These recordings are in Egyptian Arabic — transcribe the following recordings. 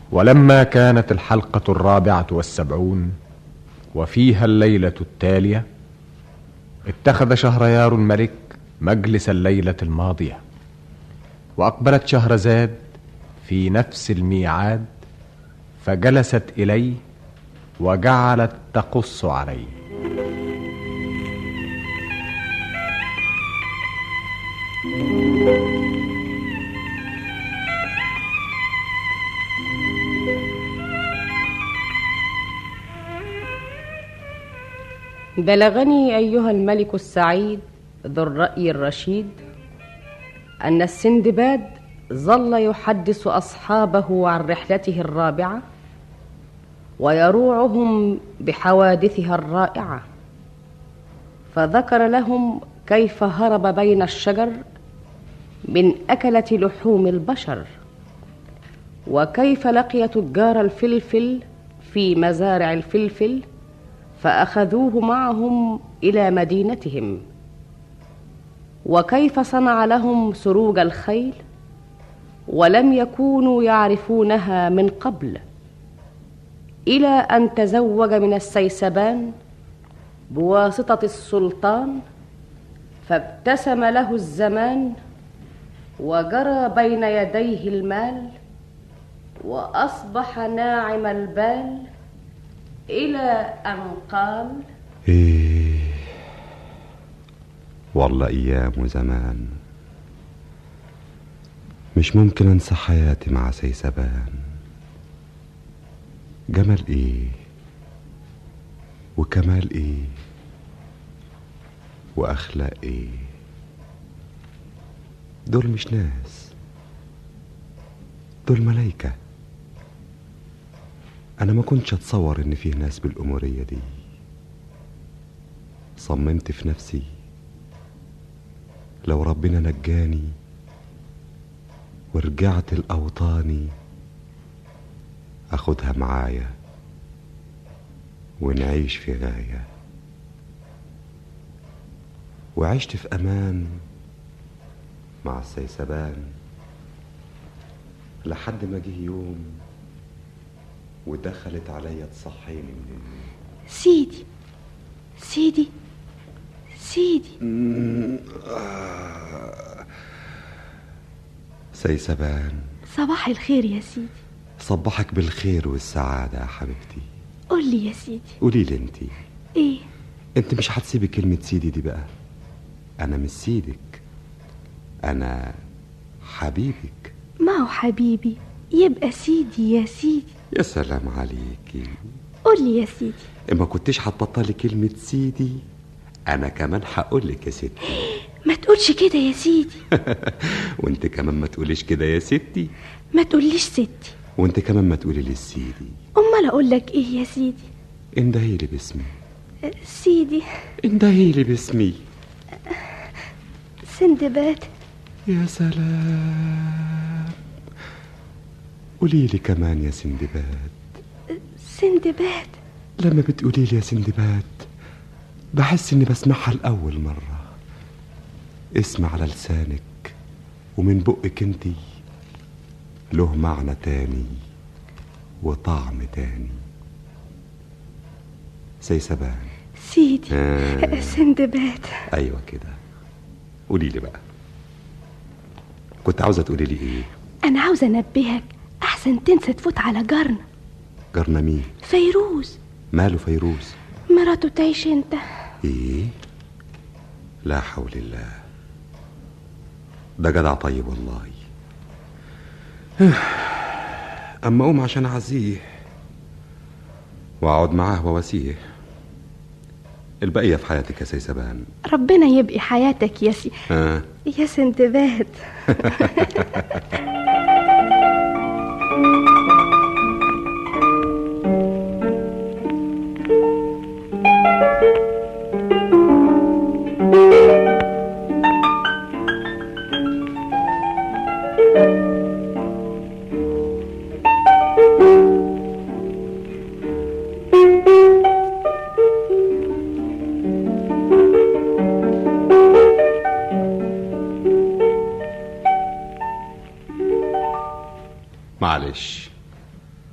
ولما كانت الحلقة الرابعة والسبعون وفيها الليلة التالية اتخذ شهريار الملك مجلس الليلة الماضية وأقبلت شهرزاد في نفس الميعاد فجلست إليه وجعلت تقص عليه بلغني ايها الملك السعيد ذو الراي الرشيد ان السندباد ظل يحدث اصحابه عن رحلته الرابعه ويروعهم بحوادثها الرائعه فذكر لهم كيف هرب بين الشجر من اكله لحوم البشر وكيف لقي تجار الفلفل في مزارع الفلفل فاخذوه معهم الى مدينتهم وكيف صنع لهم سروج الخيل ولم يكونوا يعرفونها من قبل الى ان تزوج من السيسبان بواسطه السلطان فابتسم له الزمان وجرى بين يديه المال واصبح ناعم البال الى ان قال إيه والله أيام زمان مش ممكن أنسى حياتي مع سيسبان جمال إيه وكمال إيه وأخلاق إيه دول مش ناس دول ملايكة أنا ما كنتش أتصور إن فيه ناس بالأمورية دي صممت في نفسي لو ربنا نجاني ورجعت الأوطاني أخدها معايا ونعيش في غاية وعشت في أمان مع السيسبان لحد ما جه يوم ودخلت عليا تصحيني من النوم سيدي سيدي سيدي سيسبان صباح الخير يا سيدي صبحك بالخير والسعادة يا حبيبتي قول لي يا سيدي قولي لي انت ايه انت مش هتسيبي كلمة سيدي دي بقى انا مش سيدك انا حبيبك ما هو حبيبي يبقى سيدي يا سيدي يا سلام عليكي قول لي يا سيدي اما كنتش هتبطلي كلمة سيدي انا كمان هقول لك يا ستي ما تقولش كده يا سيدي وانت كمان ما تقوليش كده يا ستي ما تقوليش ستي وانت كمان ما تقولي لي سيدي امال اقول لك ايه يا سيدي اندهي لي باسمي أه، سيدي اندهي لي باسمي سندباد يا سلام قولي لي كمان يا سندباد سندباد لما بتقولي لي يا سندباد بحس اني بسمعها لاول مره اسم على لسانك ومن بقك انتي له معنى تاني وطعم تاني سيسبان سيدي آه. سندباد ايوه كده قولي لي بقى كنت عاوزه تقولي لي ايه انا عاوزه انبهك احسن تنسى تفوت على جارنا جارنا مين فيروز ماله فيروز مراته تعيش انت ايه لا حول الله ده جدع طيب والله اما اقوم عشان اعزيه واقعد معاه وواسيه البقية في حياتك يا سيسبان ربنا يبقي حياتك يا سي ها يا سندباد معلش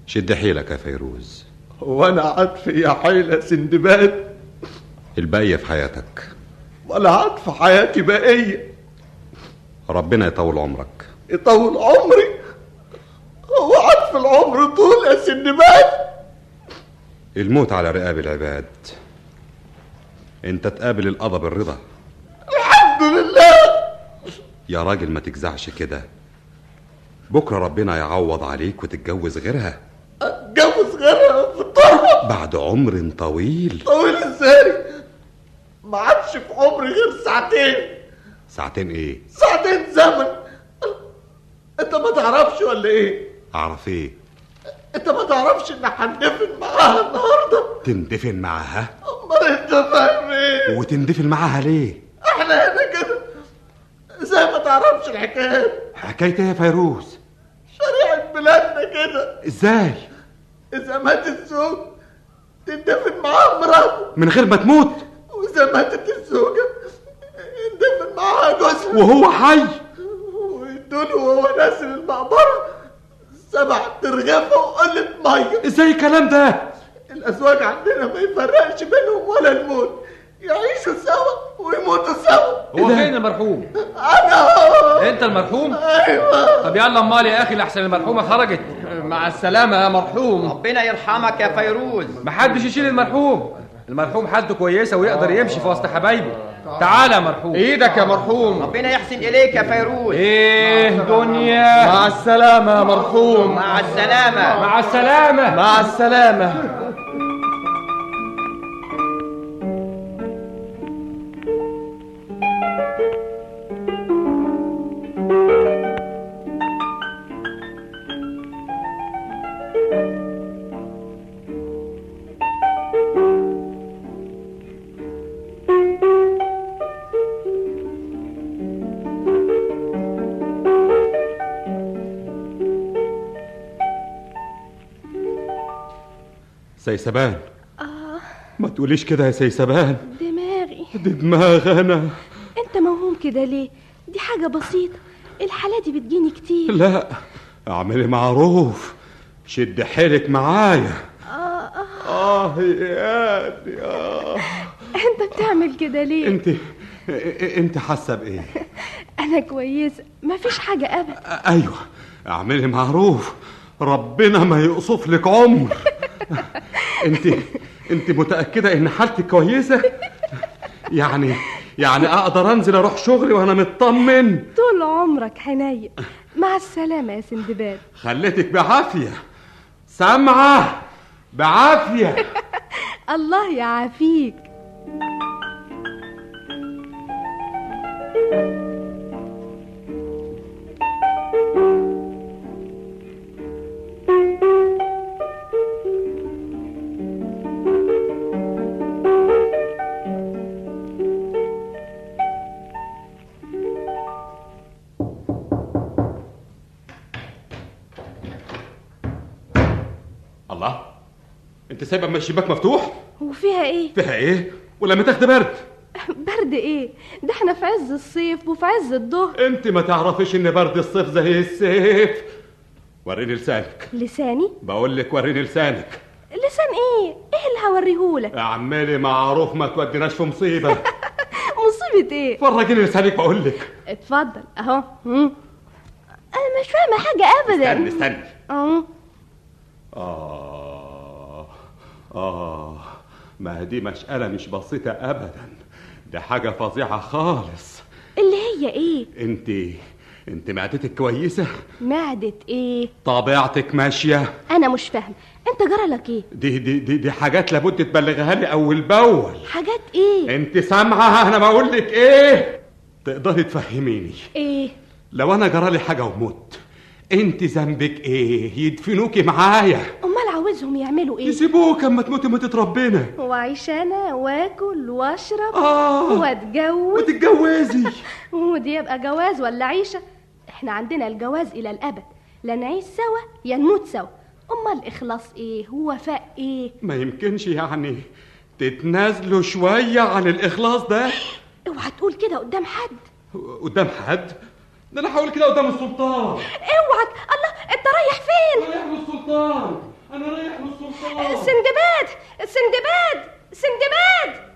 شد حيلك يا فيروز وانا عطف يا حيلة سندباد الباقية في حياتك ولا عطف حياتي بقية ربنا يطول عمرك يطول عمري هو عطف العمر طول يا سندباد الموت على رقاب العباد انت تقابل القضا بالرضا الحمد لله يا راجل ما تجزعش كده بكرة ربنا يعوض عليك وتتجوز غيرها اتجوز غيرها في التربة بعد عمر طويل طويل ازاي ما عادش في عمري غير ساعتين ساعتين ايه ساعتين زمن انت ما تعرفش ولا ايه اعرف ايه انت ما تعرفش ان هندفن معاها النهارده تندفن معاها امال انت فاهم ايه وتندفن معاها ليه احنا هنا كده زي ما تعرفش الحكايات حكاية ايه يا فيروز شريعة بلادنا كده ازاي اذا مات الزوج تندفن معاه مراته من غير ما تموت واذا ماتت الزوجة يندفن معاها جوزها وهو حي ويدوله وهو نازل المقبرة سبع ترغفة وقلة مية ازاي الكلام ده الأزواج عندنا ما يفرقش بينهم ولا الموت يعيشوا سوا ويموتوا سوا هو فين المرحوم؟ أنا انت المرحوم؟ أيوة طب يلا امال يا اخي لحسن المرحومه خرجت مع السلامة يا مرحوم ربنا يرحمك يا فيروز محدش يشيل المرحوم المرحوم حد كويسه ويقدر يمشي في وسط حبايبه تعالى يا مرحوم ايدك يا مرحوم ربنا يحسن اليك يا فيروز ايه دنيا مع السلامة يا مرحوم مع السلامة مع السلامه مع السلامة سيسبان ما تقوليش كده يا سيسبان دماغي دي دماغ انا انت موهوم كده ليه دي حاجة بسيطة الحالة دي بتجيني كتير لا اعملي معروف شد حيلك معايا اه يا دي اه انت بتعمل كده ليه انت انت حاسه بايه انا كويسة مفيش حاجة ابدا ايوه اعملي معروف ربنا ما يقصف لك عمر انت انت متاكده ان حالتك كويسه يعني يعني اقدر انزل اروح شغلي وانا مطمن طول عمرك حنين مع السلامة يا سندباد خليتك بعافيه سامعه بعافيه الله يعافيك الله انت سايبه من الشباك مفتوح وفيها ايه فيها ايه ولما تاخدي برد برد ايه ده احنا في عز الصيف وفي عز الظهر انت ما تعرفيش ان برد الصيف زي السيف وريني لسانك لساني بقول لك وريني لسانك لسان ايه ايه اللي هوريهولك اعملي معروف ما توديناش في مصيبه مصيبة ايه فرجيني لسانك بقول لك اتفضل اهو مم. انا مش فاهمة حاجة ابدا استني استني اهو آه آه ما دي مسألة مش بسيطة أبدا دي حاجة فظيعة خالص اللي هي ايه انت انت معدتك كويسة معدة ايه طبيعتك ماشية انا مش فاهمة انت جرالك ايه دي دي دي, دي حاجات لابد تبلغها لي أول بأول حاجات ايه انت سامعة أنا بقول لك إيه تقدري تفهميني ايه لو أنا جرالي حاجة ومت انت ذنبك ايه يدفنوكي معايا امال عاوزهم يعملوا ايه يسيبوك اما تموتي موتة ربنا واعيش انا واكل واشرب آه. واتجوز وتتجوزي ودي يبقى جواز ولا عيشة احنا عندنا الجواز الى الابد لا نعيش سوا يا نموت سوا امال اخلاص ايه ووفاء ايه ما يمكنش يعني تتنازلوا شوية عن الإخلاص ده اوعى تقول كده قدام حد قدام حد ده أنا هقول كده قدام السلطان اوعى الله انت رايح فين رايح للسلطان السلطان سندباد سندباد سندباد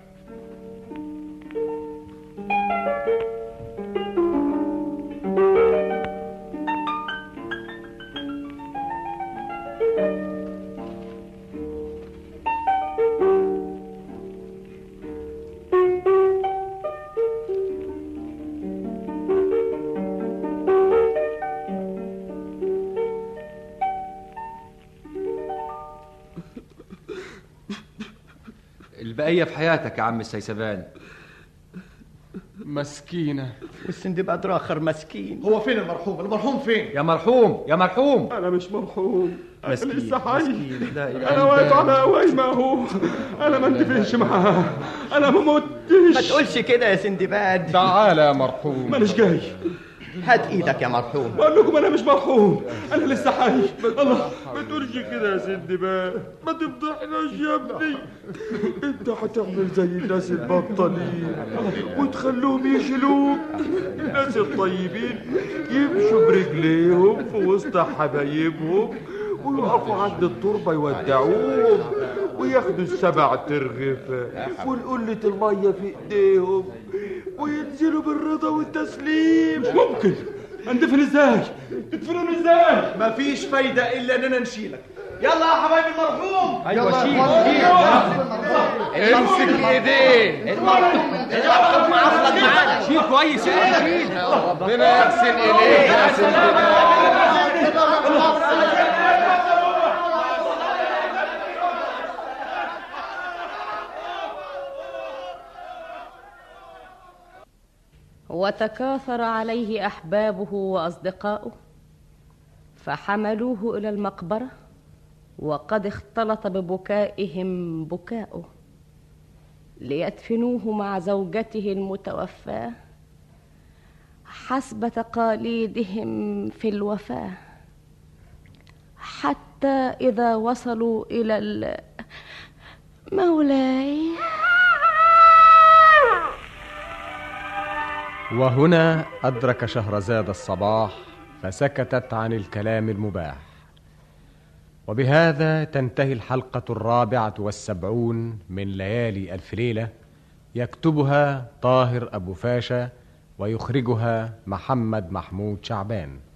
البقيه في حياتك يا عم السيسبان مسكينة والسندباد راخر مسكين هو فين المرحوم المرحوم فين يا مرحوم يا مرحوم انا مش مرحوم انا مسكين، لسه حي مسكين، لا إله انا واقف على قوايم اهو انا ما انتفعش معاه انا ما ما متش تقولش كده يا سندباد تعال يا مرحوم مانيش جاي هات ايدك يا مرحوم بقول لكم انا مش مرحوم انا لسه حي الله ما تقولش كده يا سندباد ما تفضحناش يا ابني انت هتعمل زي الناس البطالين وتخلوهم يشيلوك الناس الطيبين يمشوا برجليهم في وسط حبايبهم ويقفوا عند التربة يودعوهم وياخدوا السبع ترغفة والقلة المية في ايديهم وينزلوا بالرضا والتسليم مش ممكن اندفن ازاي؟ تدفنون ازاي؟ مفيش فايدة إلا إننا نشيلك يلا يا حبايبي المرحوم ايوه شيل امسك ايديه المرحوم معفلك معانا شيل كويس يا شيل ربنا يحسن اليك يا سندباد وتكاثر عليه احبابه واصدقاؤه فحملوه الى المقبره وقد اختلط ببكائهم بكاؤه ليدفنوه مع زوجته المتوفاه حسب تقاليدهم في الوفاه حتى اذا وصلوا الى ال- مولاي وهنا أدرك شهرزاد الصباح فسكتت عن الكلام المباح وبهذا تنتهي الحلقة الرابعة والسبعون من ليالي ألف ليلة يكتبها طاهر أبو فاشا ويخرجها محمد محمود شعبان